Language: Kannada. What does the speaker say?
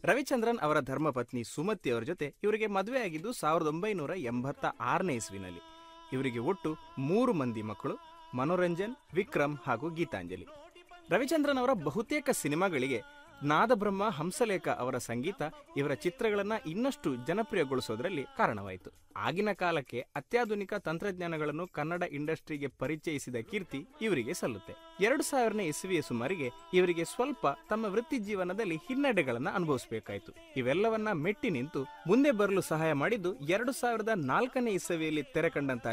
ರವಿಚಂದ್ರನ್ ಅವರ ಧರ್ಮಪತ್ನಿ ಸುಮತಿ ಅವರ ಜೊತೆ ಇವರಿಗೆ ಮದುವೆ ಆಗಿದ್ದು ಸಾವಿರದ ಒಂಬೈನೂರ ಎಂಬತ್ತ ಆರನೇ ಇಸ್ವಿನಲ್ಲಿ ಇವರಿಗೆ ಒಟ್ಟು ಮೂರು ಮಂದಿ ಮಕ್ಕಳು ಮನೋರಂಜನ್ ವಿಕ್ರಮ್ ಹಾಗೂ ಗೀತಾಂಜಲಿ ರವಿಚಂದ್ರನ್ ಅವರ ಬಹುತೇಕ ಸಿನಿಮಾಗಳಿಗೆ ನಾದಬ್ರಹ್ಮ ಹಂಸಲೇಖ ಅವರ ಸಂಗೀತ ಇವರ ಚಿತ್ರಗಳನ್ನ ಇನ್ನಷ್ಟು ಜನಪ್ರಿಯಗೊಳಿಸೋದ್ರಲ್ಲಿ ಕಾರಣವಾಯಿತು ಆಗಿನ ಕಾಲಕ್ಕೆ ಅತ್ಯಾಧುನಿಕ ತಂತ್ರಜ್ಞಾನಗಳನ್ನು ಕನ್ನಡ ಇಂಡಸ್ಟ್ರಿಗೆ ಪರಿಚಯಿಸಿದ ಕೀರ್ತಿ ಇವರಿಗೆ ಸಲ್ಲುತ್ತೆ ಎರಡು ಸಾವಿರನೇ ಇಸವಿಯ ಸುಮಾರಿಗೆ ಇವರಿಗೆ ಸ್ವಲ್ಪ ತಮ್ಮ ವೃತ್ತಿ ಜೀವನದಲ್ಲಿ ಹಿನ್ನಡೆಗಳನ್ನ ಅನುಭವಿಸಬೇಕಾಯಿತು ಇವೆಲ್ಲವನ್ನ ಮೆಟ್ಟಿ ನಿಂತು ಮುಂದೆ ಬರಲು ಸಹಾಯ ಮಾಡಿದ್ದು ಎರಡು ಸಾವಿರದ ನಾಲ್ಕನೇ ಇಸವಿಯಲ್ಲಿ ತೆರೆ ಕಂಡಂತಹ